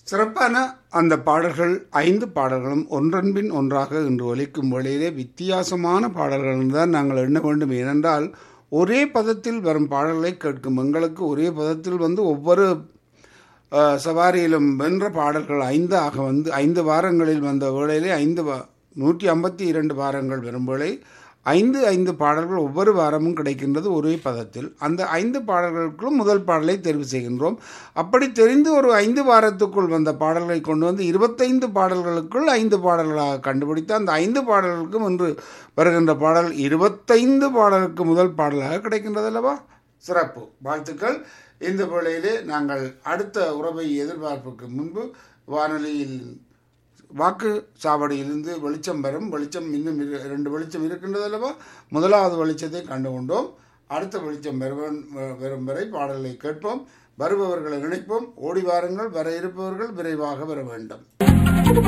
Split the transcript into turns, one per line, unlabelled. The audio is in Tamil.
சிறப்பான அந்த பாடல்கள் ஐந்து பாடல்களும் ஒன்றன்பின் ஒன்றாக இன்று ஒலிக்கும் வேளையிலே வித்தியாசமான பாடல்கள் தான் நாங்கள் எண்ண வேண்டும் ஏனென்றால் ஒரே பதத்தில் வரும் பாடல்களை கேட்கும் எங்களுக்கு ஒரே பதத்தில் வந்து ஒவ்வொரு அஹ், சவாரியிலும் வென்ற பாடல்கள் ஐந்து ஆக வந்து ஐந்து வாரங்களில் வந்த வேளையிலே ஐந்து வா- நூற்றி ஐம்பத்தி இரண்டு வாரங்கள் வரும் வேளை ஐந்து ஐந்து பாடல்கள் ஒவ்வொரு வாரமும் கிடைக்கின்றது ஒரே பதத்தில் அந்த ஐந்து பாடல்களுக்குள்ளும் முதல் பாடலை தெரிவு செய்கின்றோம் அப்படி தெரிந்து ஒரு ஐந்து வாரத்துக்குள் வந்த பாடல்களை கொண்டு வந்து இருபத்தைந்து பாடல்களுக்குள் ஐந்து பாடல்களாக கண்டுபிடித்து அந்த ஐந்து பாடல்களுக்கும் இன்று வருகின்ற பாடல் இருபத்தைந்து பாடலுக்கு முதல் பாடலாக கிடைக்கின்றது அல்லவா சிறப்பு வாழ்த்துக்கள் இந்த வேளையிலே நாங்கள் அடுத்த உறவை எதிர்பார்ப்புக்கு முன்பு வானொலியில் வாக்கு சாவடியிலிருந்து வெளிச்சம் வரும் வெளிச்சம் இன்னும் இரு- இரண்டு வெளிச்சம் இருக்கின்றது அல்லவா முதலாவது வெளிச்சத்தை கண்டு கொண்டோம் அடுத்த வெளிச்சம் வருவன் வரும் வரை பாடலை கேட்போம் வருபவர்களை நினைப்போம் ஓடி வாருங்கள் வர இருப்பவர்கள் விரைவாக வர வேண்டும்